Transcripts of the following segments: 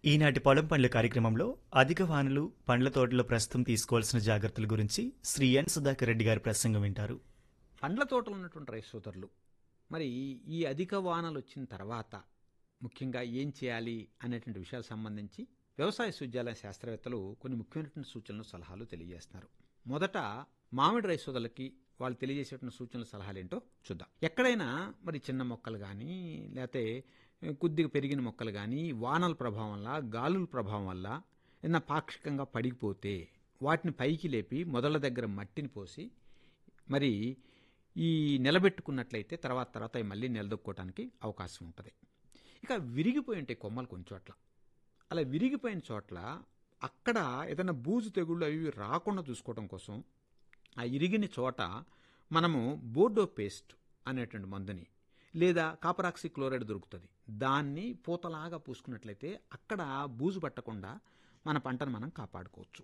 ఈనాటి పొలం పండ్ల కార్యక్రమంలో అధిక వానలు పండ్ల తోటలో ప్రస్తుతం తీసుకోవాల్సిన జాగ్రత్తల గురించి శ్రీ ఎన్ సుధాకర్ రెడ్డి గారి ప్రసంగం వింటారు పండ్ల తోటలు ఉన్నటువంటి రైతు సోదరులు మరి ఈ అధిక వానలు వచ్చిన తర్వాత ముఖ్యంగా ఏం చేయాలి అనేటువంటి విషయాలకు సంబంధించి వ్యవసాయ విశ్వవిద్యాలయ శాస్త్రవేత్తలు కొన్ని ముఖ్యమైనటువంటి సూచనలు సలహాలు తెలియజేస్తున్నారు మొదట మామిడి రైతు సోదరులకి వాళ్ళు తెలియజేసేటువంటి సూచనలు సలహాలు ఏంటో చూద్దాం ఎక్కడైనా మరి చిన్న మొక్కలు కానీ లేకపోతే కొద్దిగా పెరిగిన మొక్కలు కానీ వానల ప్రభావం వల్ల గాలుల ప్రభావం వల్ల ఏదైనా పాక్షికంగా పడిపోతే వాటిని పైకి లేపి మొదల దగ్గర మట్టిని పోసి మరి ఈ నిలబెట్టుకున్నట్లయితే తర్వాత తర్వాత అవి మళ్ళీ నిలదొక్కోవడానికి అవకాశం ఉంటుంది ఇక విరిగిపోయి ఉంటాయి కొమ్మలు కొన్ని చోట్ల అలా విరిగిపోయిన చోట్ల అక్కడ ఏదైనా బూజు తెగుళ్ళు అవి ఇవి రాకుండా చూసుకోవడం కోసం ఆ ఇరిగిన చోట మనము బోర్డో పేస్ట్ అనేటువంటి మందుని లేదా కాపరాక్సి క్లోరైడ్ దొరుకుతుంది దాన్ని పూతలాగా పూసుకున్నట్లయితే అక్కడ బూజు పట్టకుండా మన పంటను మనం కాపాడుకోవచ్చు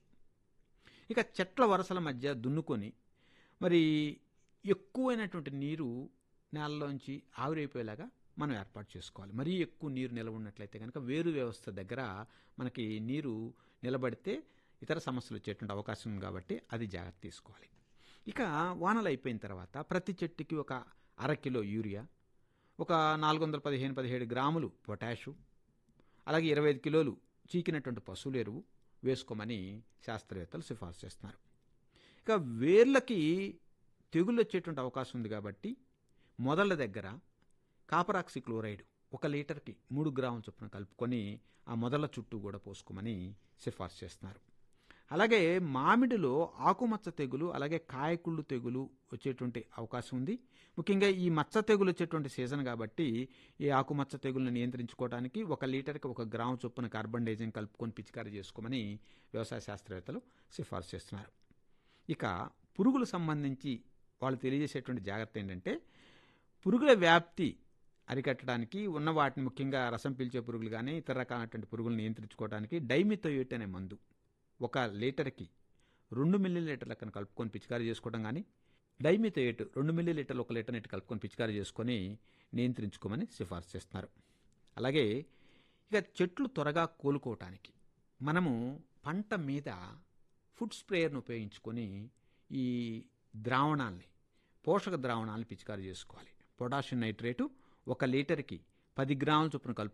ఇక చెట్ల వరసల మధ్య దున్నుకొని మరి ఎక్కువైనటువంటి నీరు నేలలోంచి ఆవిరైపోయేలాగా మనం ఏర్పాటు చేసుకోవాలి మరీ ఎక్కువ నీరు నిలవ ఉన్నట్లయితే కనుక వేరు వ్యవస్థ దగ్గర మనకి నీరు నిలబడితే ఇతర సమస్యలు వచ్చేటువంటి అవకాశం ఉంది కాబట్టి అది జాగ్రత్త తీసుకోవాలి ఇక వానలు అయిపోయిన తర్వాత ప్రతి చెట్టుకి ఒక అర కిలో యూరియా ఒక నాలుగు వందల పదిహేను పదిహేడు గ్రాములు పొటాషు అలాగే ఇరవై ఐదు కిలోలు చీకినటువంటి పశువుల ఎరువు వేసుకోమని శాస్త్రవేత్తలు సిఫార్సు చేస్తున్నారు ఇక వేర్లకి తెగుళ్ళు వచ్చేటువంటి అవకాశం ఉంది కాబట్టి మొదళ్ళ దగ్గర కాపరాక్సి క్లోరైడ్ ఒక లీటర్కి మూడు గ్రాముల చొప్పున కలుపుకొని ఆ మొదల చుట్టూ కూడా పోసుకోమని సిఫార్సు చేస్తున్నారు అలాగే మామిడిలో ఆకుమచ్చ తెగులు అలాగే కాయకుళ్ళు తెగులు వచ్చేటువంటి అవకాశం ఉంది ముఖ్యంగా ఈ మచ్చ తెగులు వచ్చేటువంటి సీజన్ కాబట్టి ఈ ఆకుమచ్చ తెగులను నియంత్రించుకోవడానికి ఒక లీటర్కి ఒక గ్రాము చొప్పున కార్బన్ డైజింగ్ కలుపుకొని పిచికారీ చేసుకోమని వ్యవసాయ శాస్త్రవేత్తలు సిఫార్సు చేస్తున్నారు ఇక పురుగులు సంబంధించి వాళ్ళు తెలియజేసేటువంటి జాగ్రత్త ఏంటంటే పురుగుల వ్యాప్తి అరికట్టడానికి ఉన్న వాటిని ముఖ్యంగా రసం పీల్చే పురుగులు కానీ ఇతర రకాలైనటువంటి పురుగులు నియంత్రించుకోవడానికి డైమిథోయేట్ అనే మందు ఒక లీటర్కి రెండు మిల్లీ లీటర్ల కనుక కలుపుకొని పిచికారీ చేసుకోవడం కానీ డైమిథోయేట్ రెండు మిల్లీ లీటర్లు ఒక లీటర్ నీటి కలుపుకొని పిచికారీ చేసుకొని నియంత్రించుకోమని సిఫార్సు చేస్తున్నారు అలాగే ఇక చెట్లు త్వరగా కోలుకోవటానికి మనము పంట మీద ఫుడ్ స్ప్రేయర్ను ఉపయోగించుకొని ఈ ద్రావణాల్ని పోషక ద్రావణాలను పిచికారీ చేసుకోవాలి పొటాషియం నైట్రేటు ఒక లీటర్కి పది గ్రాముల చొప్పున కలుపు